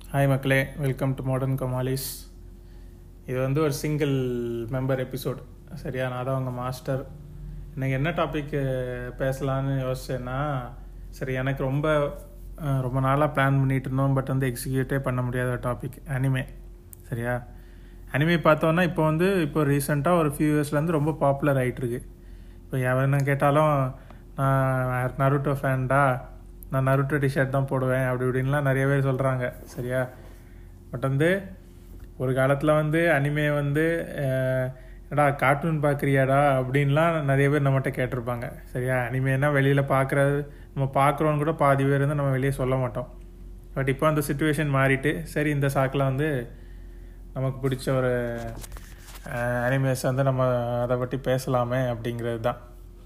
hi மக்களே welcome to modern கமாலிஸ் இது வந்து ஒரு சிங்கிள் மெம்பர் எபிசோட் சரியா நான் தான் உங்கள் மாஸ்டர் இன்னைக்கு என்ன டாபிக் பேசலான்னு யோசிச்சேன்னா சரி எனக்கு ரொம்ப அஹ், ரொம்ப நாளாக பிளான் பண்ணிட்டு இருந்தோம் பட் வந்து எக்ஸிக்யூட்டே பண்ண முடியாத டாபிக் அனிமே சரியா அனிமே பார்த்தோன்னா இப்போ வந்து இப்போ ரீசெண்டாக ஒரு ஃபியூ இயர்ஸ்லேருந்து ரொம்ப பாப்புலர் ஆகிட்டு இருக்கு இப்போ எவனை கேட்டாலும் நான் நருட்டோ ஃபேன்டா நான் நருட்டோ டிஷர்ட் தான் போடுவேன் அப்படி இப்படின்லாம் நிறைய பேர் சொல்கிறாங்க சரியா பட் வந்து ஒரு காலத்தில் வந்து அனிமே வந்து அஹ், என்னடா கார்ட்டூன் பார்க்குறியாடா அப்படின்லாம் நிறைய பேர் நம்மகிட்ட கேட்டிருப்பாங்க சரியா அனிமேனா வெளியில் பார்க்குறது நம்ம பார்க்குறோன்னு கூட பாதி பேர் வந்து நம்ம வெளியே சொல்ல மாட்டோம் பட் இப்போ அந்த சுச்சுவேஷன் மாறிட்டு சரி இந்த சாக்கில் வந்து நமக்கு பிடிச்ச ஒரு அனிமேஸ் வந்து நம்ம அதை பற்றி பேசலாமே அப்படிங்கிறது தான்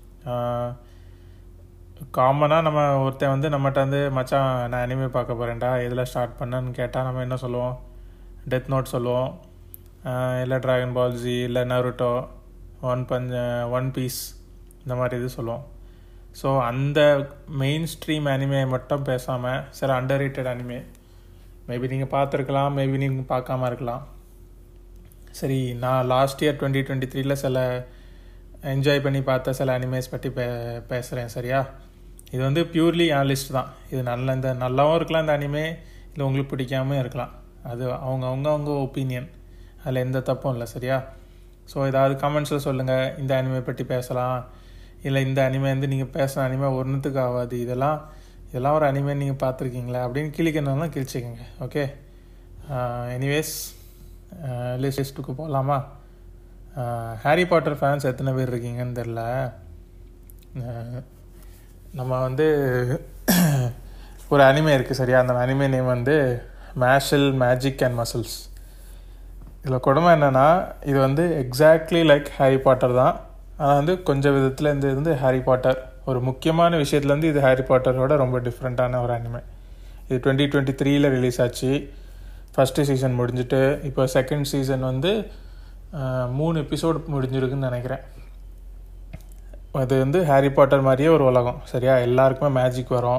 காமனாக நம்ம ஒருத்தன் வந்து நம்மகிட்ட வந்து மச்சான் நான் அனிமே பார்க்க போகிறேன்டா எதில் ஸ்டார்ட் பண்ணேன்னு கேட்டால் நம்ம என்ன சொல்லுவோம் டெத் நோட் சொல்லுவோம் ஆஹ் இல்லை ட்ராகன் பால் ஜி இல்லை Naruto One Punch One Piece இந்த மாதிரி இது சொல்லுவோம் ஸோ அந்த மெயின் ஸ்ட்ரீம் அனிமே மட்டும் பேசாமல் சில அண்டர் ரேட்டட் அனிமே மேபி நீங்கள் பார்த்துருக்கலாம் மேபி நீங்கள் பார்க்காம இருக்கலாம் சரி நான் லாஸ்ட் இயர் டுவெண்ட்டி டுவெண்ட்டி த்ரீல சில என்ஜாய் பண்ணி பார்த்த சில அனிமேஸ் பற்றி பே பேசுகிறேன் சரியா இது வந்து பியூர்லி என் லிஸ்ட் தான் இது நல்ல இந்த நல்லாவும் இருக்கலாம் இந்த அனிமே இல்லை உங்களுக்கு பிடிக்காம இருக்கலாம் அது அவங்க அவங்க அவங்க ஒப்பீனியன் அதில் எந்த தப்பும் இல்லை சரியா ஸோ ஏதாவது கமெண்ட்ஸில் சொல்லுங்கள் இந்த அனிமே பற்றி பேசலாம் இல்லை இந்த அனிமே வந்து நீங்கள் பேசின அனிமே ஒன்றுத்துக்கு ஆகாது இதெல்லாம் இதெல்லாம் ஒரு அனிமே நீங்கள் பார்த்துருக்கீங்களா அப்படின்னு கிளிக்கணும்னா கிழிச்சிக்கோங்க ஓகே எனிவேஸ் லிஸ்ட்டுக்கு போகலாமா ஹாரி பாட்டர் ஃபேன்ஸ் எத்தனை பேர் இருக்கீங்கன்னு தெரில நம்ம வந்து ஒரு அனிமே இருக்குது சரியா அந்த அனிமே நேம் வந்து மேஷல் மேஜிக் அண்ட் மசில்ஸ் இதில் கொடுமை என்னென்னா இது வந்து எக்ஸாக்ட்லி லைக் ஹாரி பாட்டர் தான் ஆனால் வந்து கொஞ்சம் விதத்தில் இந்த இது வந்து ஹாரி பாட்டர் ஒரு முக்கியமான விஷயத்துலேருந்து இது ஹாரி பாட்டரோட ரொம்ப டிஃப்ரெண்ட்டான ஒரு அனிமே இது டுவெண்ட்டி டுவெண்ட்டி த்ரீல ரிலீஸ் ஆச்சு ஃபஸ்ட்டு சீசன் முடிஞ்சிட்டு இப்போ செகண்ட் சீசன் வந்து அஹ், மூணு எபிசோடு முடிஞ்சிருக்குன்னு நினைக்கிறேன் அது வந்து ஹாரி பாட்டர் மாதிரியே ஒரு உலகம் சரியா எல்லாருக்குமே மேஜிக் வரும்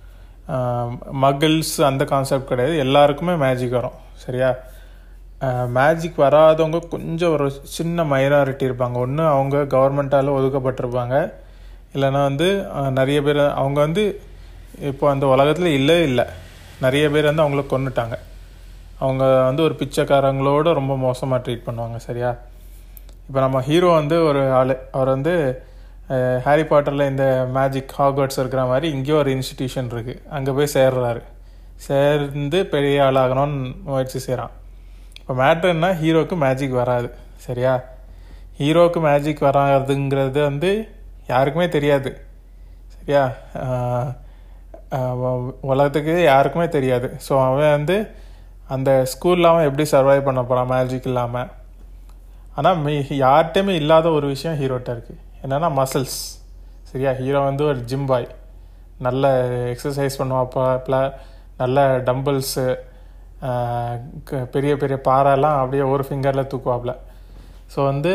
மகிள்ஸ் அந்த கான்செப்ட் கிடையாது எல்லாருக்குமே மேஜிக் வரும் சரியா மேஜிக் வராதவங்க கொஞ்சம் ஒரு சின்ன மைனாரிட்டி இருப்பாங்க ஒன்று அவங்க கவர்மெண்ட்டால் ஒதுக்கப்பட்டிருப்பாங்க இல்லைன்னா வந்து அஹ், நிறைய பேர் அவங்க வந்து இப்போ அந்த உலகத்தில் இல்லை இல்லை நிறைய பேர் வந்து அவங்கள கொன்னுட்டாங்க அவங்க வந்து ஒரு பிச்சைக்காரங்களோட ரொம்ப மோசமாக ட்ரீட் பண்ணுவாங்க சரியா இப்போ நம்ம ஹீரோ வந்து ஒரு ஆள் அவர் வந்து அஹ், ஹாரி பாட்டரில் இந்த மேஜிக் ஹாக்வர்ட்ஸ் இருக்கிற மாதிரி இங்கேயும் ஒரு இன்ஸ்டிடியூஷன் இருக்குது அங்கே போய் சேர்றாரு சேர்ந்து பெரிய ஆளாகணும்னு முயற்சி செய்கிறான் இப்போ மேட்ருன்னா ஹீரோக்கு மேஜிக் வராது சரியா ஹீரோக்கு மேஜிக் வராதுங்கிறது வந்து யாருக்குமே தெரியாது சரியா ஆஹ் ஆஹ் உலகத்துக்கு யாருக்குமே தெரியாது ஸோ அவன் வந்து அந்த ஸ்கூலில் அவன் எப்படி சர்வைவ் பண்ண போகிறான் மேஜிக் இல்லாமல் ஆனால் மே யார்கிட்டையுமே இல்லாத ஒரு விஷயம் ஹீரோட்ட இருக்குது என்னென்னா மசில்ஸ் சரியா ஹீரோ வந்து ஒரு ஜிம் பாய் நல்ல எக்ஸசைஸ் பண்ணுவாப்பாப்ல நல்ல டம்பிள்ஸு பெரிய பெரிய பாறைலாம் அப்படியே ஒரு ஃபிங்கரில் தூக்குவாப்ல ஸோ வந்து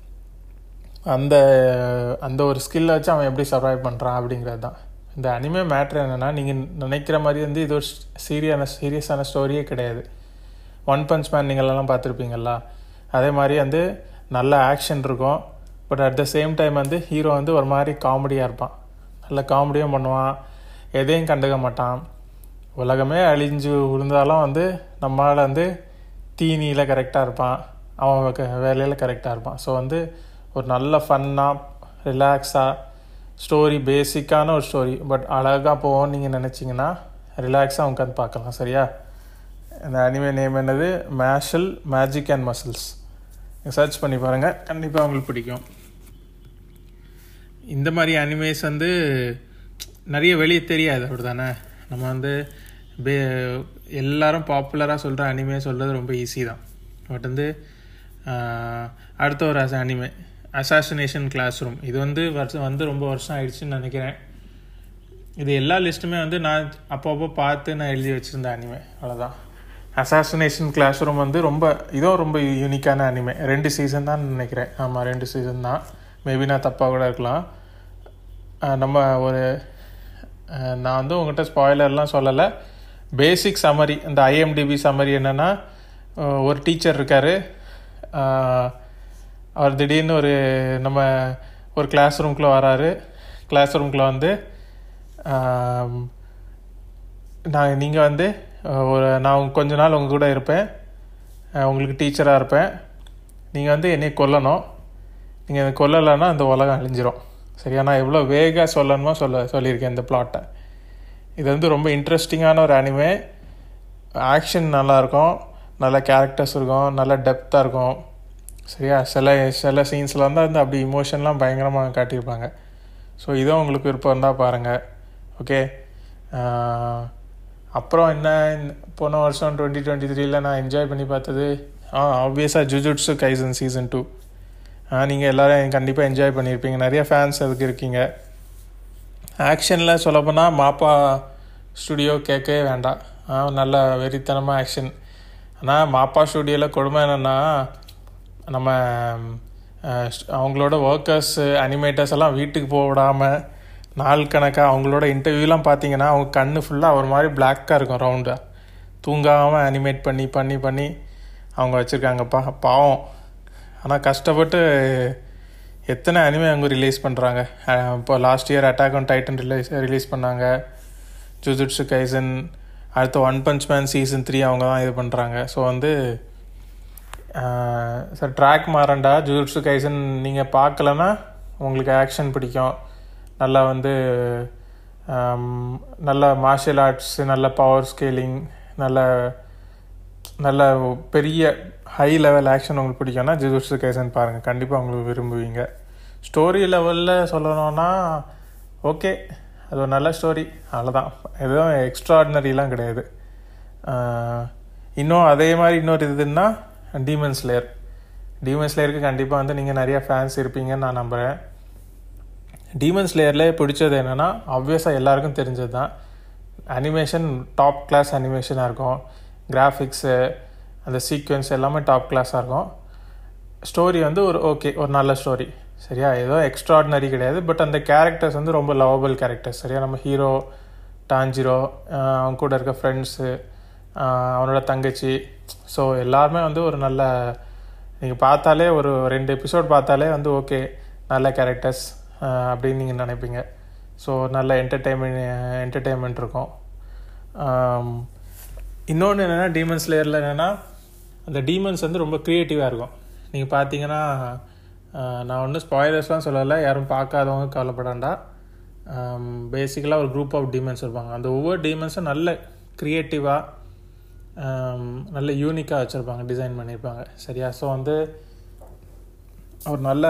அந்த அந்த ஒரு ஸ்கில்லை வச்சு அவன் எப்படி சர்வைவ் பண்ணுறான் அப்படிங்கிறது தான் இந்த அனிமே மேட்ரு என்னென்னா நீங்கள் நினைக்கிற மாதிரி வந்து இது ஒரு சீரியான சீரியஸான ஸ்டோரியே கிடையாது ஒன் பஞ்ச் மேன் நீங்களெல்லாம் பார்த்துருப்பீங்களா அதே மாதிரி வந்து நல்ல ஆக்ஷன் இருக்கும் but at the same time வந்து ஹீரோ வந்து ஒரு மாதிரி காமெடியாக இருப்பான் நல்ல காமெடியும் பண்ணுவான் எதையும் கண்டுக்க மாட்டான் உலகமே அழிஞ்சு விழுந்தாலும் வந்து நம்மளால் வந்து தீனியில் கரெக்டாக இருப்பான் அவன் க- வேலையில் கரெக்டாக இருப்பான் ஸோ வந்து ஒரு நல்ல ஃபன்னாக ரிலாக்ஸாக ஸ்டோரி பேசிக்கான ஒரு ஸ்டோரி பட் அழகாக போவோம்னு நீங்கள் நினச்சிங்கன்னா ரிலாக்ஸாக உட்காந்து பார்க்கலாம் சரியா இந்த அனிமே நேம் என்னது Mashle Magic and Muscles search பண்ணி பாருங்கள் கண்டிப்பாக உங்களுக்கு பிடிக்கும் இந்த மாதிரி அனிமேஸ் வந்து நிறைய வெளியே தெரியாது அப்படி தானே நம்ம வந்து பே எல்லாரும் பாப்புலராக சொல்கிற அனிமே சொல்கிறது ரொம்ப ஈஸி தான் பட் வந்து ஆஹ், அடுத்த ஒரு அனிமே அசாசினேஷன் கிளாஸ் ரூம் இது வந்து வருஷம் வந்து ரொம்ப வருஷம் ஆயிடுச்சுன்னு நினைக்கிறேன் இது எல்லா லிஸ்ட்டுமே வந்து நான் அப்பப்போ பார்த்து நான் எழுதி வச்சுருந்த அனிமே அவ்வளோதான் அசாசினேஷன் கிளாஸ் ரூம் வந்து ரொம்ப இதுவும் ரொம்ப யூனிக்கான அனிமே ரெண்டு சீசன் தான் நினைக்கிறேன் ஆமாம் ரெண்டு சீசன் தான் மேபி நான் தப்பாக கூட இருக்கலாம் அஹ் நம்ம ஒரு அஹ் நான் வந்து உங்கள்கிட்ட ஸ்பாய்லர்லாம் சொல்லலை பேசிக் சம்மரி இந்த ஐஎம்டிபி சம்மரி என்னென்னா ஒரு டீச்சர் இருக்கார் அவர் திடீர்னு ஒரு நம்ம ஒரு கிளாஸ் ரூம்குள்ளே வராரு கிளாஸ் ரூம்குள்ளே வந்து நான் நீங்கள் வந்து ஒரு நான் கொஞ்ச நாள் உங்கள் கூட இருப்பேன் உங்களுக்கு டீச்சராக இருப்பேன் நீங்கள் வந்து என்னை கொல்லணும் நீங்கள் அதை கொல்லலைன்னா அந்த உலகம் அழிஞ்சிரும் சரியா நான் எவ்வளோ வேகாக சொல்லணுமோ சொல்ல சொல்லியிருக்கேன் இந்த பிளாட்டை இது வந்து ரொம்ப இன்ட்ரெஸ்டிங்கான ஒரு அனிமே ஆக்ஷன் நல்லாயிருக்கும் நல்ல கேரக்டர்ஸ் இருக்கும் நல்ல டெப்த்தாக இருக்கும் சரியா சில சில சீன்ஸில் வந்து அந்த அப்படி இமோஷன்லாம் பயங்கரமாக காட்டியிருப்பாங்க ஸோ இதுவும் உங்களுக்கு விருப்பம் இருந்தால் பாருங்கள் ஓகே அப்புறம் என்ன போன வருஷம் டுவெண்ட்டி டுவெண்ட்டி த்ரீல நான் என்ஜாய் பண்ணி பார்த்தது ஆ ஆப்வியஸாக ஜுஜுட்ஸு கைசன் சீசன் டூ நீங்கள் எல்லோரும் கண்டிப்பாக என்ஜாய் பண்ணியிருப்பீங்க நிறைய ஃபேன்ஸ் அதுக்கு இருக்கீங்க ஆக்ஷனில் சொல்லப்போனால் மாப்பா ஸ்டுடியோ கேட்கவே வேண்டாம் நல்ல வெறித்தனமாக ஆக்ஷன் ஆனால் மாப்பா ஸ்டுடியோவில் கொடுமை என்னென்னா நம்ம அவங்களோட ஒர்க்கர்ஸ் அனிமேட்டர்ஸ் எல்லாம் வீட்டுக்கு போக விடாமல் நாள் கணக்காக அவங்களோட இன்டர்வியூலாம் பார்த்தீங்கன்னா அவங்க கண் ஃபுல்லாக ஒரு மாதிரி பிளாக்காக இருக்கும் ரவுண்டாக தூங்காமல் அனிமேட் பண்ணி பண்ணி பண்ணி அவங்க வச்சுருக்காங்கப்பா பாவம் ஆனால் கஷ்டப்பட்டு எத்தனை அனிமே அவங்க ரிலீஸ் பண்ணுறாங்க இப்போ last year Attack on Titan release release பண்ணாங்க ஜுஜுட்ஸு கைசன் அடுத்து One Punch Man season three அவங்க தான் இது பண்ணுறாங்க ஸோ வந்து சார் ட்ராக் மாறண்டா ஜுஜுட்ஸு கைசன் நீங்கள் பார்க்கலன்னா உங்களுக்கு ஆக்ஷன் பிடிக்கும் நல்லா வந்து நல்ல மார்ஷியல் ஆர்ட்ஸு நல்ல பவர் ஸ்கேலிங் நல்ல நல்ல பெரிய ஹை லெவல் ஆக்ஷன் உங்களுக்கு பிடிக்கும்னா ஜிஜுட்ஸு கைசன் பாருங்கள் கண்டிப்பாக உங்களுக்கு விரும்புவீங்க ஸ்டோரி லெவலில் சொல்லணும்னா ஓகே அது ஒரு நல்ல ஸ்டோரி அவ்வளோதான் எதுவும் எக்ஸ்ட்ராடினரிலாம் கிடையாது இன்னும் அதே மாதிரி இன்னொரு இதுன்னா டீமன்ஸ் லேயர் டீமன்ஸ் லேயருக்கு கண்டிப்பாக வந்து நீங்கள் நிறையா ஃபேன்ஸ் இருப்பீங்கன்னு நான் நம்புகிறேன் டீமன்ஸ் லேயர்லேயே பிடிச்சது என்னென்னா ஆப்வியஸாக எல்லாருக்கும் தெரிஞ்சது தான் அனிமேஷன் டாப் கிளாஸ் அனிமேஷனாக இருக்கும் கிராஃபிக்ஸு அந்த சீக்வன்ஸ் எல்லாமே டாப் கிளாஸாக இருக்கும் ஸ்டோரி வந்து ஒரு ஓகே ஒரு நல்ல ஸ்டோரி சரியா ஏதோ எக்ஸ்ட்ராடினரி கிடையாது பட் அந்த கேரக்டர்ஸ் வந்து ரொம்ப லவபிள் கேரக்டர்ஸ் சரியா நம்ம ஹீரோ டாஞ்சிரோ அவங்க கூட இருக்க ஃப்ரெண்ட்ஸு அவனோட தங்கச்சி ஸோ எல்லாருமே வந்து ஒரு நல்ல நீங்கள் பார்த்தாலே ஒரு ரெண்டு எபிசோட் பார்த்தாலே வந்து ஓகே நல்ல கேரக்டர்ஸ் அப்படின்னு நீங்கள் நினைப்பீங்க ஸோ நல்ல என்டர்டெயின்மெண்ட் என்டர்டெயின்மெண்ட் இருக்கும் இன்னொன்று என்னென்னா டீமன்ஸ் லேயரில் என்னென்னா அந்த டீமன்ஸ் வந்து ரொம்ப க்ரியேட்டிவாக இருக்கும் நீங்கள் பார்த்தீங்கன்னா நான் ஒன்றும் ஸ்பாய்லர்ஸ்லாம் சொல்லலை யாரும் பார்க்காதவங்க கவலைப்படாண்டா பேசிக்கலாக ஒரு குரூப் ஆஃப் டீமன்ஸ் இருப்பாங்க அந்த ஒவ்வொரு டீமன்ஸும் நல்ல க்ரியேட்டிவாக நல்ல யூனிக்காக வச்சுருப்பாங்க டிசைன் பண்ணியிருப்பாங்க சரியா ஸோ வந்து ஒரு நல்ல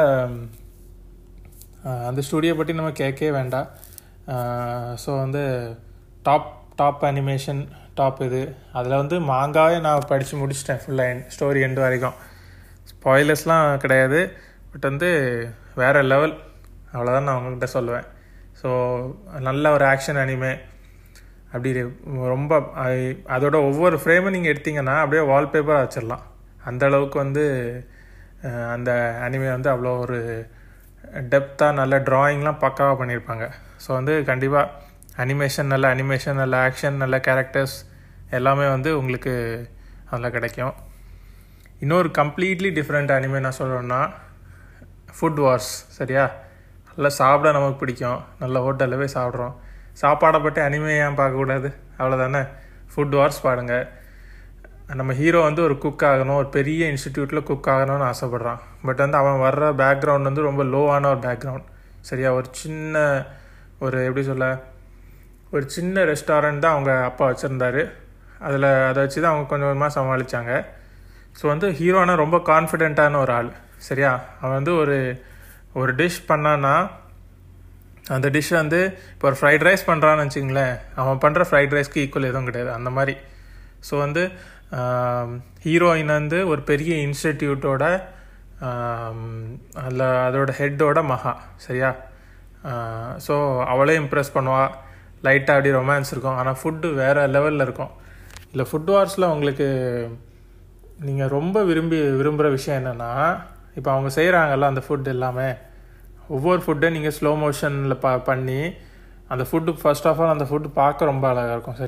அந்த ஸ்டுடியோ பற்றி நம்ம கேட்கவே வேண்டாம் ஸோ வந்து டாப் டாப் அனிமேஷன் டாப் இது அதில் வந்து மாங்காவே நான் படித்து முடிச்சிட்டேன் ஃபுல்லாக ஸ்டோரி எண்டு வரைக்கும் ஸ்பாய்லர்ஸ்லாம் கிடையாது பட் வந்து வேறு லெவல் அவ்வளோதான் நான் உங்கள்கிட்ட சொல்லுவேன் ஸோ நல்ல ஒரு ஆக்ஷன் அனிமே அப்படி ரொம்ப அதோட ஒவ்வொரு ஃப்ரேமும் நீங்கள் எடுத்தீங்கன்னா அப்படியே வால்பேப்பராக வச்சிடலாம் அந்த அளவுக்கு வந்து அந்த அனிமே வந்து அவ்வளோ ஒரு டெப்த்தாக நல்ல ட்ராயிங்லாம் பக்காவாக பண்ணியிருப்பாங்க ஸோ வந்து கண்டிப்பாக அனிமேஷன் நல்ல அனிமேஷன் நல்ல ஆக்ஷன் நல்ல கேரக்டர்ஸ் எல்லாமே வந்து உங்களுக்கு அதில் கிடைக்கும் இன்னொரு கம்ப்ளீட்லி டிஃப்ரெண்ட் அனிமே நான் சொல்லணும்னா ஃபுட் வார்ஸ் சரியா நல்லா சாப்பிட நமக்கு பிடிக்கும் நல்ல ஹோட்டலில் போய் சாப்பிட்றோம் சாப்பாடை பற்றி அனிமே ஏன் பார்க்கக்கூடாது அவ்வளோதானே ஃபுட் வார்ஸ் பாருங்க நம்ம ஹீரோ வந்து ஒரு குக் ஆகணும் ஒரு பெரிய இன்ஸ்டிடியூட்டில் குக் ஆகணும்னு ஆசைப்பட்றான் பட் வந்து அவன் வர்ற பேக்ரவுண்ட் வந்து ரொம்ப லோவான ஒரு பேக்ரவுண்ட் சரியா ஒரு சின்ன ஒரு எப்படி சொல்ல ஒரு சின்ன ரெஸ்டாரண்ட் தான் அவங்க அப்பா வச்சுருந்தாரு அதில் அதை வச்சு தான் அவங்க கொஞ்சம் கொஞ்சமாக சமாளித்தாங்க ஸோ வந்து ஹீரோனா ரொம்ப கான்ஃபிடென்ட்டான ஒரு ஆள் சரியா அவன் வந்து ஒரு ஒரு டிஷ் பண்ணான்னா அந்த டிஷ் வந்து இப்போ ஒரு ஃப்ரைட் ரைஸ் பண்ணுறான்னு வச்சுங்களேன் அவன் பண்ணுற ஃப்ரைட் ரைஸ்க்கு ஈக்குவல் எதுவும் கிடையாது அந்த மாதிரி ஸோ வந்து ஹீரோயின் வந்து ஒரு பெரிய இன்ஸ்டிடியூட்டோட அதில் அதோட ஹெட்டோட மகா சரியா ஸோ அவளே இம்ப்ரெஸ் பண்ணுவாள் லைட்டாக அப்படி ரொமான்ஸ் இருக்கும் ஆனால் ஃபுட்டு வேறு லெவலில் இருக்கும் இல்லை ஃபுட் வார்ஸில் உங்களுக்கு நீங்கள் ரொம்ப விரும்பி விரும்புகிற விஷயம் என்னென்னா இப்போ அவங்க செய்கிறாங்கல்ல அந்த ஃபுட் எல்லாமே ஒவ்வொரு ஃபுட்டை நீங்கள் ஸ்லோ மோஷனில் ப பண்ணி அந்த ஃபுட்டு ஃபர்ஸ்ட் ஆஃப் ஆல் அந்த ஃபுட்டு பார்க்க ரொம்ப அழகாக இருக்கும் சரியா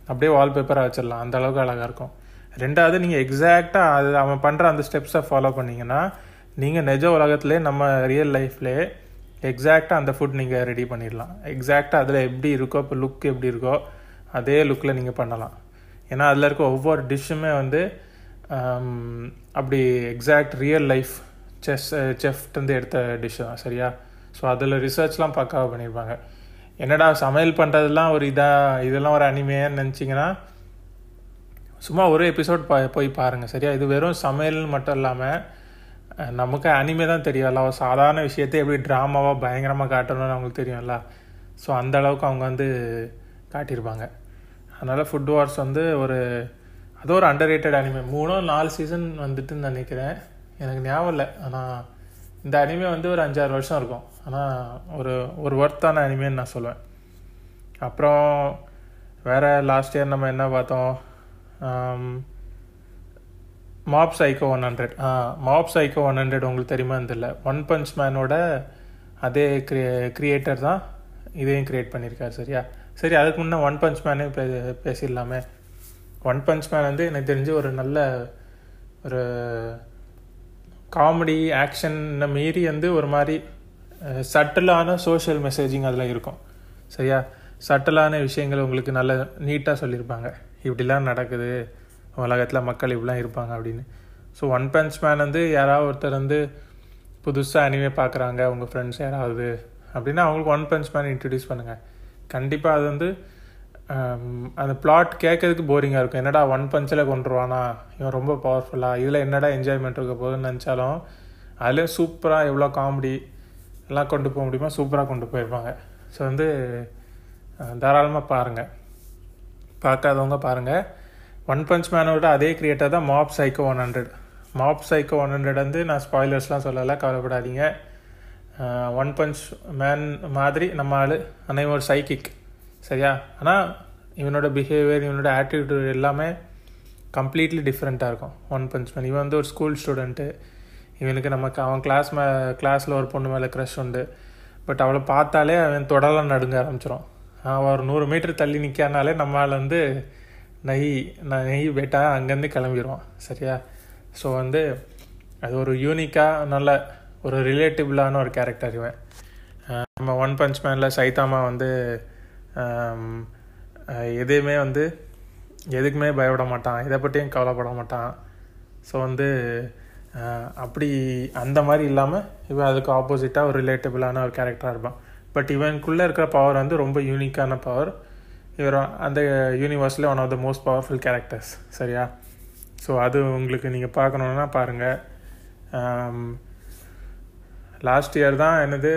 அப்படியே வால்பேப்பராக வச்சிடலாம் அந்த அளவுக்கு அழகாக இருக்கும் ரெண்டாவது நீங்கள் எக்ஸாக்டாக அது அவன் பண்ணுற அந்த ஸ்டெப்ஸை ஃபாலோ பண்ணீங்கன்னா நீங்கள் நிஜ உலகத்துலேயே நம்ம ரியல் லைஃப்லேயே எக்ஸாக்டாக அந்த ஃபுட் நீங்கள் ரெடி பண்ணிடலாம் எக்ஸாக்டாக அதில் எப்படி இருக்கோ இப்போ லுக் எப்படி இருக்கோ அதே லுக்கில் நீங்கள் பண்ணலாம் ஏன்னா அதில் இருக்க ஒவ்வொரு டிஷ்ஷுமே வந்து ஆம், அப்படி எக்ஸாக்ட் ரியல் லைஃப் செஸ் செஃப்ட்லேருந்து எடுத்த டிஷ் தான் சரியா ஸோ அதில் ரிசர்ச்லாம் பக்காவாக பண்ணியிருப்பாங்க என்னடா சமையல் பண்ணுறதுலாம் ஒரு இதாக இதெல்லாம் ஒரு அனிமையான்னு நினச்சிங்கன்னா சும்மா ஒரு எபிசோட் பா போய் பாருங்கள் சரியா இது வெறும் சமையல் மட்டும் இல்லாமல் அஹ், நமக்கு அனிமே தான் தெரியும்ல ஒரு சாதாரண விஷயத்தை எப்படி ட்ராமாவாக பயங்கரமாக காட்டணும்னு அவங்களுக்கு தெரியும்ல ஸோ அந்த அளவுக்கு அவங்க வந்து காட்டியிருப்பாங்க அதனால் ஃபுட் வார்ஸ் வந்து ஒரு அது ஒரு அண்டர் ரேட்டட் அனிமே மூணோ நாலு சீசன் வந்துட்டுன்னு நினைக்கிறேன் எனக்கு ஞாபகம் இல்லை ஆனால் இந்த அனிமே வந்து ஒரு அஞ்சாறு வருஷம் இருக்கும் ஆனால் ஒரு ஒரு ஒர்த்தான அனிமேன்னு நான் சொல்லுவேன் அப்புறம் வேற லாஸ்ட் இயர் நம்ம என்ன பார்த்தோம் Mob Psycho one hundred Mob Psycho one hundred உங்களுக்கு தெரியுமான்னு தெரியல ஒன் பஞ்ச் மேனோட அதே கிரியே கிரியேட்டர் தான் இதையும் கிரியேட் பண்ணியிருக்காரு சரியா சரி அதுக்கு முன்னே ஒன் பஞ்ச் மேனே பே பேசிடலாமே ஒன் பஞ்ச் மேன் வந்து எனக்கு தெரிஞ்சு ஒரு நல்ல ஒரு காமெடி ஆக்ஷன் மீறி வந்து ஒரு மாதிரி சட்டிலான சோஷியல் மெசேஜிங் அதில் இருக்கும் சரியா சட்டிலான விஷயங்கள் உங்களுக்கு நல்ல நீட்டாக சொல்லியிருப்பாங்க இப்படிலாம் நடக்குது உலகத்தில் மக்கள் இப்படிலாம் இருப்பாங்க அப்படின்னு ஸோ ஒன் பஞ்ச் மேன் வந்து யாராவது ஒருத்தர் வந்து புதுசாக அனிமே பார்க்குறாங்க உங்கள் ஃப்ரெண்ட்ஸ் யாராவது அப்படின்னா அவங்களுக்கு ஒன் பஞ்ச் மேன் இன்ட்ரடியூஸ் பண்ணுங்கள் கண்டிப்பாக அது வந்து ஆம், அந்த பிளாட் கேட்கறதுக்கு போரிங்காக இருக்கும் என்னடா ஒன் பஞ்சில் கொண்டுருவானா இவன் ரொம்ப பவர்ஃபுல்லாக இதில் என்னடா என்ஜாய்மெண்ட் இருக்க போகுதுன்னு நினச்சாலும் அதுலேயும் சூப்பராக எவ்வளோ காமெடி எல்லாம் கொண்டு போக முடியுமோ சூப்பராக கொண்டு போயிருப்பாங்க ஸோ வந்து தாராளமாக பாருங்கள் பார்க்காதவங்க பாருங்கள் ஒன் பஞ்ச் மேனோட அதே கிரியேட்டர் தான் Mob Psycho one hundred Mob Psycho one hundred வந்து நான் ஸ்பாய்லர்ஸ்லாம் சொல்லலை கவலைப்படாதீங்க ஒன் பஞ்ச் மேன் மாதிரி நம்ம ஆள் ஆனால் இவன் ஒரு சைக்கிக் சரியா ஆனால் இவனோட பிஹேவியர் இவனோட ஆட்டிடியூட் எல்லாமே கம்ப்ளீட்லி டிஃப்ரெண்ட்டாக இருக்கும் ஒன் பஞ்ச் மேன் இவன் வந்து ஒரு ஸ்கூல் ஸ்டூடெண்ட்டு இவனுக்கு நமக்கு அவன் கிளாஸ் மே கிளாஸில் ஒரு பொண்ணு மேலே க்ரஷ் உண்டு பட் அவளை பார்த்தாலே அவன் தொடலாம் நடுங்க ஆரம்பிச்சிடும் அவன் ஒரு நூறு மீட்டர் தள்ளி நிற்கானாலே நம்மளால் வந்து நெய் நான் நெய் பேட்டா அங்கேருந்து கிளம்பிடுவான் சரியா ஸோ வந்து அது ஒரு யூனிக்காக நல்ல ஒரு ரிலேட்டிபிளான ஒரு கேரக்டர் இவன் அஹ் நம்ம ஒன் பஞ்ச் மேனில் சைதாமா வந்து ஆம், அஹ் எதையுமே வந்து எதுக்குமே பயப்பட மாட்டான் எதை பற்றியும் கவலைப்பட மாட்டான் ஸோ வந்து அஹ், அப்படி அந்த மாதிரி இல்லாமல் இவன் அதுக்கு ஆப்போசிட்டாக ஒரு ரிலேட்டபிளான ஒரு கேரக்டராக இருப்பான் பட் இவனுக்குள்ளே இருக்கிற பவர் வந்து ரொம்ப யூனிக்கான பவர் இவர் அந்த யூனிவர்ஸில் one of the most powerful characters சரியா ஸோ அது உங்களுக்கு நீங்கள் பார்க்கணுன்னா பாருங்கள் லாஸ்ட் இயர் தான் என்னது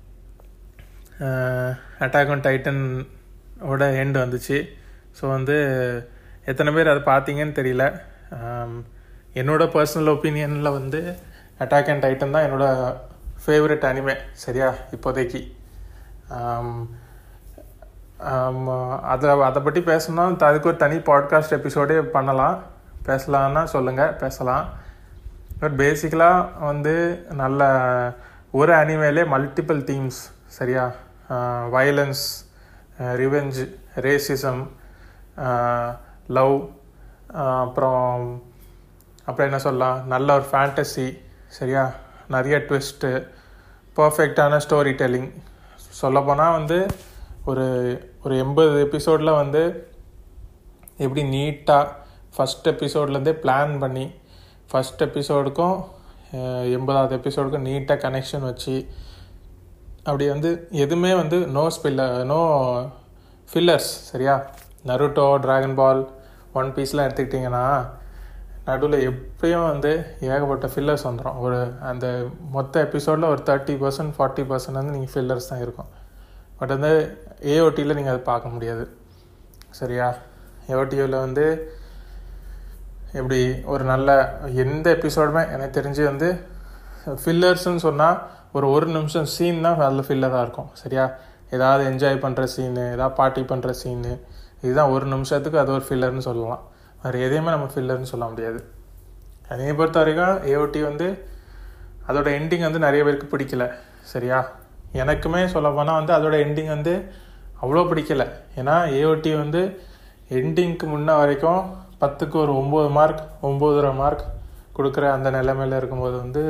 அட்டாக் ஆன் டைட்டன் ஓட எண்ட் வந்துச்சு ஸோ வந்து எத்தனை பேர் அதை பார்த்தீங்கன்னு தெரியல ஆம், என்னோட பர்சனல் ஒப்பீனியனில் வந்து அட்டாக் அண்ட் டைட்டன் தான் என்னோட ஃபேவரட் அனிமே சரியா இப்போதைக்கு ஆம், ஆம், அதை அதை பற்றி பேசணும்னா அதுக்கு ஒரு தனி பாட்காஸ்ட் எபிசோடே பண்ணலாம் பேசலான்னா சொல்லுங்கள் பேசலாம் பட் பேசிக்கலாக வந்து நல்ல ஒரு அனிமேலே மல்டிபிள் தீம்ஸ் சரியா வயலன்ஸ் ரிவெஞ்ச் ரேசிசம் லவ் அப்புறம் அப்புறம் என்ன சொல்லலாம் நல்ல ஒரு ஃபேண்டசி சரியா நிறைய ட்விஸ்ட்டு பர்ஃபெக்டான ஸ்டோரி டெல்லிங் சொல்லப்போனால் வந்து ஒரு ஒரு எண்பது எபிசோடில் வந்து எப்படி நீட்டாக ஃபஸ்ட் எபிசோட்லேருந்தே பிளான் பண்ணி ஃபஸ்ட் எபிசோடுக்கும் எண்பதாவது எபிசோடுக்கும் நீட்டாக கனெக்ஷன் வச்சு அப்படி வந்து எதுவுமே வந்து நோ ஸ்பில்ல நோ ஃபில்லர்ஸ் சரியா நருட்டோ டிராகன் பால் ஒன் பீஸ்லாம் எடுத்துக்கிட்டிங்கன்னா நடுவில் எப்பயும் வந்து ஏகப்பட்ட ஃபில்லர்ஸ் வந்துடும் ஒரு அந்த மொத்த எபிசோடில் ஒரு தேர்ட்டி பர்சன்ட் ஃபார்ட்டி பர்சன்ட் வந்து நீங்கள் ஃபில்லர்ஸ் தான் இருக்கும் பட் வந்து ஏஓடியில் நீங்கள் அதை பார்க்க முடியாது சரியா ஏஓடியில் வந்து எப்படி ஒரு நல்ல எந்த எபிசோடுமே எனக்கு தெரிஞ்சு வந்து ஃபில்லர்ஸ்னு சொன்னால் ஒரு ஒரு நிமிஷம் சீன் தான் அதில் ஃபில்லராக இருக்கும் சரியா ஏதாவது என்ஜாய் பண்ணுற சீனு ஏதாவது பார்ட்டி பண்ணுற சீனு இதுதான் ஒரு நிமிஷத்துக்கு அது ஒரு ஃபில்லர்னு சொல்லலாம் வேறு எதையுமே நம்ம ஃபில்லர்னு சொல்ல முடியாது என்னையை பொறுத்த வரைக்கும் ஏஓடி வந்து அதோட எண்டிங் வந்து நிறைய பேருக்கு பிடிக்கல சரியா எனக்குமே சொல்ல போனால் வந்து அதோட எண்டிங் வந்து அவ்வளோ பிடிக்கல ஏன்னா ஏஓடி வந்து எண்டிங்க்கு முன்ன வரைக்கும் பத்துக்கு ஒரு ஒம்பது மார்க் ஒம்போதரை மார்க் கொடுக்குற அந்த நிலைமையில இருக்கும்போது வந்து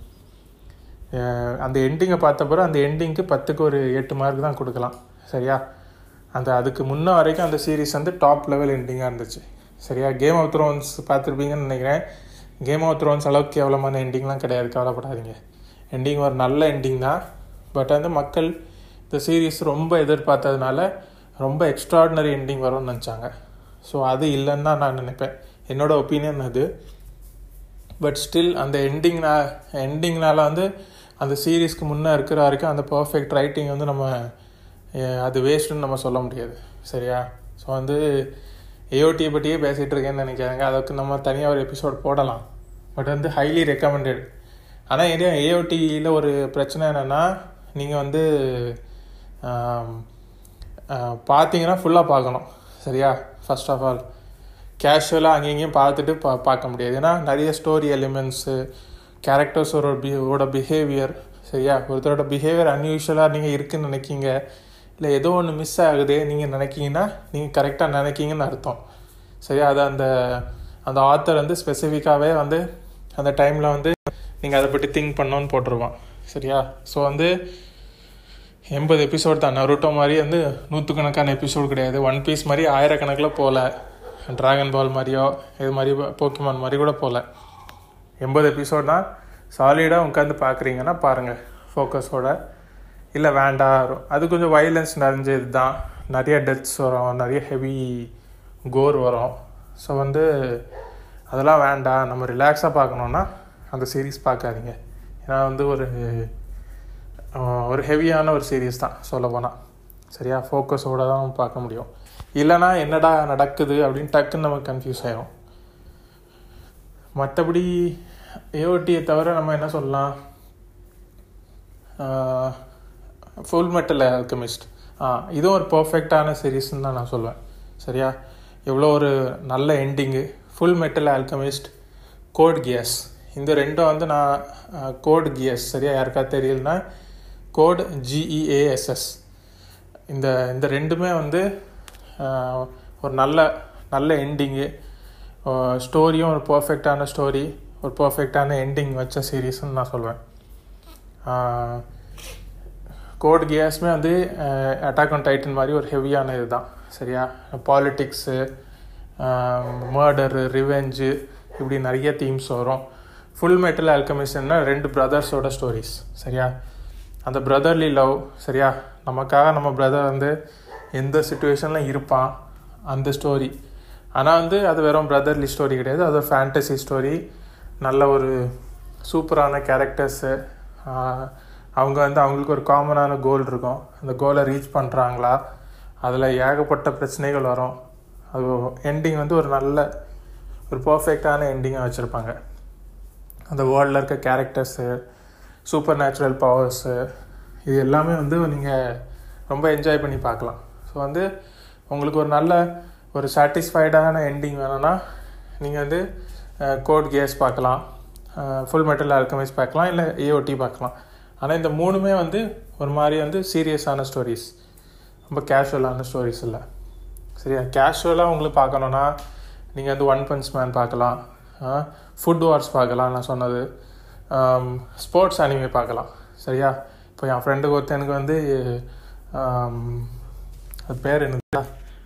அஹ், அந்த எண்டிங்கை பார்த்தப்பறம் அந்த எண்டிங்க்கு பத்துக்கு ஒரு எட்டு மார்க் தான் கொடுக்கலாம் சரியா அந்த அதுக்கு முன்ன வரைக்கும் அந்த சீரிஸ் வந்து டாப் லெவல் எண்டிங்காக இருந்துச்சு சரியா கேம் ஆஃப் த்ரோன்ஸ் பார்த்துருப்பீங்கன்னு நினைக்கிறேன் கேம் ஆஃப் த்ரோன்ஸ் அளவுக்கு கேவலமான எண்டிங்லாம் கிடையாது கவலைப்படாதீங்க எண்டிங் ஒரு நல்ல எண்டிங் தான் பட் வந்து மக்கள் இந்த சீரிஸ் ரொம்ப எதிர்பார்த்ததுனால ரொம்ப எக்ஸ்ட்ராடினரி எண்டிங் வரும்னு நினச்சாங்க ஸோ அது இல்லைன்னு தான் நான் நினைப்பேன் என்னோட ஒப்பீனியன் அது பட் ஸ்டில் அந்த எண்டிங்னா எண்டிங்னால வந்து அந்த சீரீஸ்க்கு முன்னே இருக்கிற வரைக்கும் அந்த பர்ஃபெக்ட் ரைட்டிங் வந்து நம்ம அஹ், அது வேஸ்ட்டுன்னு நம்ம சொல்ல முடியாது சரியா ஸோ வந்து ஏஓடியை பற்றியே பேசிகிட்டு இருக்கேன்னு நினைக்கிறாங்க அதுக்கு நம்ம தனியாக ஒரு எபிசோட் போடலாம் பட் வந்து ஹைலி ரெக்கமெண்டட் ஆனால் இதே ஏஓடியில் ஒரு பிரச்சனை என்னென்னா நீங்கள் வந்து ஆம், ஆஹ், பார்த்தீங்கன்னா ஃபுல்லாக பார்க்கணும் சரியா ஃபர்ஸ்ட் ஆஃப் ஆல் கேஷுவலாக அங்கேயும் இங்கேயும் பார்த்துட்டு பா பார்க்க முடியாது ஏன்னா நிறைய ஸ்டோரி எலிமெண்ட்ஸு கேரக்டர்ஸோட பி ஓட பிஹேவியர் சரியா ஒருத்தரோட பிஹேவியர் அன்யூஷுவலாக நீங்கள் இருக்குன்னு நினைக்கிங்க இல்லை ஏதோ ஒன்று மிஸ் ஆகுது நீங்கள் நினைக்கிங்கன்னா நீங்கள் கரெக்டாக நினைக்கிங்கன்னு அர்த்தம் சரியா அது அந்த அந்த ஆத்தர் வந்து ஸ்பெசிஃபிக்காகவே வந்து அந்த டைமில் வந்து நீங்கள் அதை பற்றி திங்க் பண்ணோன்னு போட்டிருவான் சரியா ஸோ வந்து எண்பது எபிசோட் தான் நருட்டோ மாதிரி வந்து நூற்றுக்கணக்கான எபிசோட் கிடையாது ஒன் பீஸ் மாதிரி ஆயிரக்கணக்கில் போகல ட்ராகன் பால் மாதிரியோ இது மாதிரி போக்கிமான் மாதிரி கூட போகல எண்பது எபிசோட் தான் சாலிடாக உட்காந்து பார்க்குறீங்கன்னா பாருங்கள் ஃபோக்கஸோட இல்லை வேண்டாம் அது கொஞ்சம் வைலன்ஸ் நிறைஞ்சது தான் நிறைய டெத்ஸ் வரும் நிறைய ஹெவி கோர் வரும் ஸோ வந்து அதெல்லாம் வேண்டாம் நம்ம ரிலாக்ஸாக பார்க்கணுன்னா அந்த சீரீஸ் பார்க்காதீங்க ஏன்னா வந்து ஒரு ஆஹ், ஒரு ஹெவியான ஒரு சீரீஸ் தான் சொல்ல போனால் சரியா ஃபோக்கஸோடு தான் பார்க்க முடியும் இல்லைனா என்னடா நடக்குது அப்படின்னு டக்குன்னு நமக்கு கன்ஃபியூஸ் ஆயிரும் மற்றபடி ஏஓடியை தவிர நம்ம என்ன சொல்லலாம் ஃபுல் மெட்டல் ஆல்கமிஸ்ட் ஆ இதுவும் ஒரு பர்ஃபெக்டான சீரீஸ்ன்னு தான் நான் சொல்லுவேன் சரியா எவ்வளோ ஒரு நல்ல ending Fullmetal Alchemist Code கியர்ஸ் இந்த ரெண்டும் வந்து நான் கோட் கியர்ஸ் சரியா யாருக்கா தெரியலனா கோட் ஜிஇஏஎஸ்எஸ் இந்த இந்த ரெண்டுமே வந்து ஆஹ், ஒரு நல்ல நல்ல எண்டிங்கு ஸ்டோரியும் ஒரு பர்ஃபெக்டான ஸ்டோரி ஒரு பர்ஃபெக்டான எண்டிங் வச்ச சீரீஸ்னு நான் சொல்வேன் கோட் கியாஸ்மே வந்து அட்டாக் ஆன் டைட்டன் மாதிரி ஒரு ஹெவியான இதுதான் சரியா பாலிட்டிக்ஸு மர்டரு ரிவெஞ்சு இப்படி நிறைய தீம்ஸ் வரும் ஃபுல் மெட்டல் ஆல்கமிஷன்னா ரெண்டு பிரதர்ஸோட ஸ்டோரிஸ் சரியா அந்த பிரதர்லி லவ் சரியா நமக்காக நம்ம பிரதர் வந்து எந்த சுச்சுவேஷனில் இருப்பான் அந்த ஸ்டோரி ஆனால் வந்து அது வெறும் பிரதர்லி ஸ்டோரி கிடையாது அது ஃபேண்டசி ஸ்டோரி நல்ல ஒரு சூப்பரான கேரக்டர்ஸு அவங்க வந்து அவங்களுக்கு ஒரு காமனான கோல் இருக்கும் அந்த கோலை ரீச் பண்ணுறாங்களா அதில் ஏகப்பட்ட பிரச்சனைகள் வரும் அது எண்டிங் வந்து ஒரு நல்ல ஒரு பர்ஃபெக்டான எண்டிங்காக வச்சுருப்பாங்க அந்த வேர்ல்டில் இருக்க கேரக்டர்ஸு சூப்பர் நேச்சுரல் பவர்ஸு இது எல்லாமே வந்து நீங்கள் ரொம்ப என்ஜாய் பண்ணி பார்க்கலாம் ஸோ வந்து உங்களுக்கு ஒரு நல்ல ஒரு சாட்டிஸ்ஃபைடான எண்டிங் வேணும்னா நீங்கள் வந்து கோட் கேஸ் பார்க்கலாம் ஃபுல் மெட்டல் ஆல்கமைஸ் பார்க்கலாம் இல்லை ஏஓடி பார்க்கலாம் ஆனால் இந்த மூணுமே வந்து ஒரு மாதிரி வந்து சீரியஸான ஸ்டோரிஸ் ரொம்ப கேஷுவலான ஸ்டோரிஸ் இல்லை சரியா கேஷுவலாக உங்களுக்கு பார்க்கணுன்னா நீங்கள் வந்து ஒன் பஞ்ச் மேன் பார்க்கலாம் ஃபுட் வார்ஸ் பார்க்கலாம் நான் சொன்னது ஸ்போர்ட்ஸ் அனிமே பார்க்கலாம் சரியா இப்போ என் ஃப்ரெண்டுக்கு ஒருத்தனுக்கு வந்து ஆம், அது பேர் என்ன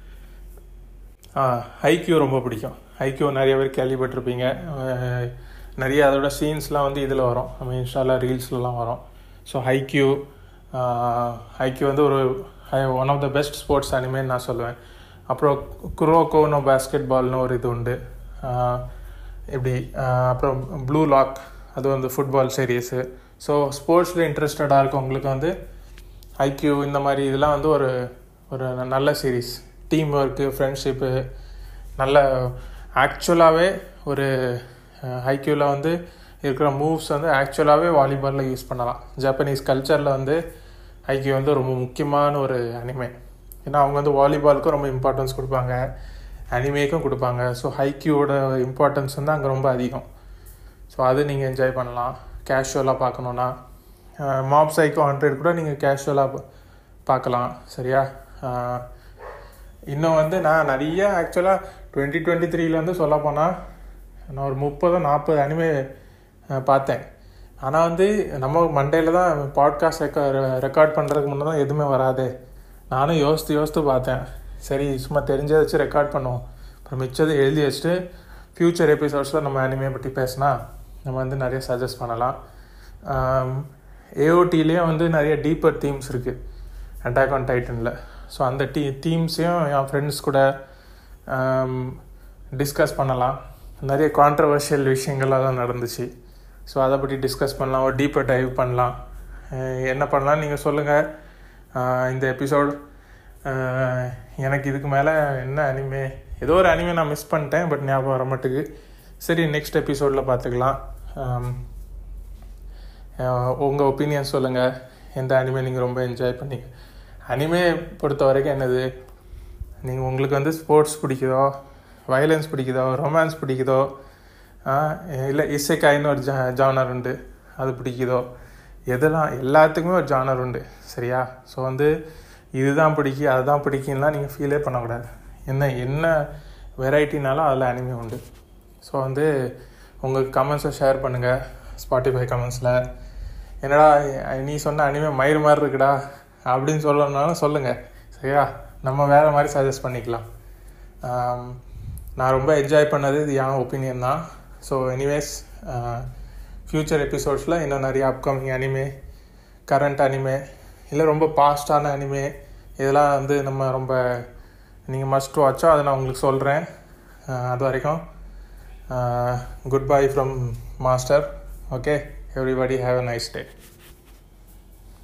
ஹைக்யூ ரொம்ப பிடிக்கும் ஹைக்யூ நிறைய பேர் கேள்விப்பட்டிருப்பீங்க அஹ், நிறைய அதோட சீன்ஸ்லாம் வந்து இதில் வரும் நம்ம இன்ஸ்டாவில் ரீல்ஸ்லலாம் வரும் ஸோ ஹைக்யூ ஹைக்யூ வந்து ஒரு one of the best sports அனிமேன்னு நான் சொல்லுவேன் அப்புறம் குரோக்கோனோ பேஸ்கெட் பால்னு ஒரு இது உண்டு ஆஹ், இப்படி ஆஹ், அப்புறம் ப்ளூ லாக் அது வந்து ஃபுட்பால் சீரீஸு ஸோ ஸ்போர்ட்ஸில் இன்ட்ரெஸ்டடாக இருக்கவங்களுக்கு வந்து ஐக்யூ இந்த மாதிரி இதெல்லாம் வந்து ஒரு ஒரு நல்ல சீரீஸ் டீம் ஒர்க்கு ஃப்ரெண்ட்ஷிப்பு நல்ல ஆக்சுவலாகவே ஒரு ஐக்யூவில் வந்து இருக்கிற மூவ்ஸ் வந்து ஆக்சுவலாகவே வாலிபாலில் யூஸ் பண்ணலாம் ஜப்பனீஸ் கல்ச்சரில் வந்து ஐக்யூ வந்து ரொம்ப முக்கியமான ஒரு அனிமே ஏன்னா அவங்க வந்து வாலிபாலுக்கும் ரொம்ப இம்பார்ட்டன்ஸ் கொடுப்பாங்க அனிமேக்கும் கொடுப்பாங்க ஸோ ஹைக்யூவோட இம்பார்ட்டன்ஸ் வந்து அங்கே ரொம்ப அதிகம் ஸோ அது நீங்கள் என்ஜாய் பண்ணலாம் கேஷுவலாக பார்க்கணுன்னா மாப் சைக்கோ ஹண்ட்ரட் கூட நீங்கள் கேஷுவலாக பார்க்கலாம் சரியா இன்னும் வந்து நான் நிறைய ஆக்சுவலாக டுவெண்ட்டி டுவெண்ட்டி த்ரீல வந்து சொல்ல போனால் நான் ஒரு முப்பதோ நாற்பது அனிமே பார்த்தேன் ஆனால் வந்து நம்ம மண்டேல தான் பாட்காஸ்ட் ரெக்கா ரெக்கார்ட் பண்ணுறதுக்கு முன்னே தான் எதுவுமே வராது நானும் யோசித்து யோசித்து பார்த்தேன் சரி சும்மா தெரிஞ்சதை வச்சு ரெக்கார்ட் பண்ணுவோம் அப்புறம் மிச்சதை எழுதி வச்சுட்டு ஃப்யூச்சர் எபிசோட்ஸில் நம்ம அனிமே பற்றி பேசினா நம்ம வந்து நிறைய சஜஸ்ட் பண்ணலாம் ஏஓடிலேயும் வந்து நிறைய டீப்பர் தீம்ஸ் இருக்குது அட்டாக் ஆன் டைட்டனில் ஸோ அந்த டீ தீம்ஸையும் என் ஃப்ரெண்ட்ஸ் கூட டிஸ்கஸ் பண்ணலாம் நிறைய கான்ட்ரவர்ஷியல் விஷயங்கள்லாம் நடந்துச்சு ஸோ அதை பற்றி டிஸ்கஸ் பண்ணலாம் ஒரு டீப்பர் டைவ் பண்ணலாம் என்ன பண்ணலாம் நீங்கள் சொல்லுங்கள் இந்த எபிசோட் எனக்கு இதுக்கு மேலே என்ன அனிமே ஏதோ ஒரு அனிமே நான் மிஸ் பண்ணிட்டேன் பட் ஞாபகம் வர மாட்டுக்கு சரி நெக்ஸ்ட் எபிசோடில் பார்த்துக்கலாம் உங்கள் ஒப்பீனியன் சொல்லுங்கள் எந்த அனிமே நீங்கள் ரொம்ப என்ஜாய் பண்ணீங்க அனிமே பொறுத்த வரைக்கும் என்னது நீங்கள் உங்களுக்கு வந்து ஸ்போர்ட்ஸ் பிடிக்குதோ வயலன்ஸ் பிடிக்குதோ ரொமான்ஸ் பிடிக்குதோ இல்லை இசைக்காயின்னு ஒரு ஜா ஜானர் உண்டு அது பிடிக்குதோ எதெல்லாம் எல்லாத்துக்குமே ஒரு ஜானர் உண்டு சரியா ஸோ வந்து இதுதான் பிடிக்கும் அதுதான் பிடிக்கும்லாம் நீங்கள் ஃபீலே பண்ணக்கூடாது என்ன என்ன வெரைட்டினாலும் அதில் அனிமே உண்டு ஸோ வந்து உங்கள் கமெண்ட்ஸை ஷேர் பண்ணுங்கள் ஸ்பாட்டிஃபை கமெண்ட்ஸில் என்னடா நீ சொன்ன அனிமே மயிறு மாதிரி இருக்குடா அப்படின்னு சொல்லணுனாலும் சொல்லுங்கள் சரியா நம்ம வேறு மாதிரி சஜஸ்ட் பண்ணிக்கலாம் நான் ரொம்ப என்ஜாய் பண்ணது இது என் ஒப்பீனியன் தான் ஸோ எனிவேஸ் ஃப்யூச்சர் எபிசோட்ஸில் இன்னும் நிறைய அப்கமிங் அனிமே கரண்ட் அனிமே இல்லை ரொம்ப பாஸ்டான அனிமே இதெல்லாம் வந்து நம்ம ரொம்ப நீங்கள் மஸ்ட் வாட்சோ அதை நான் உங்களுக்கு சொல்கிறேன் அது வரைக்கும் good bye from Master okay everybody have a nice day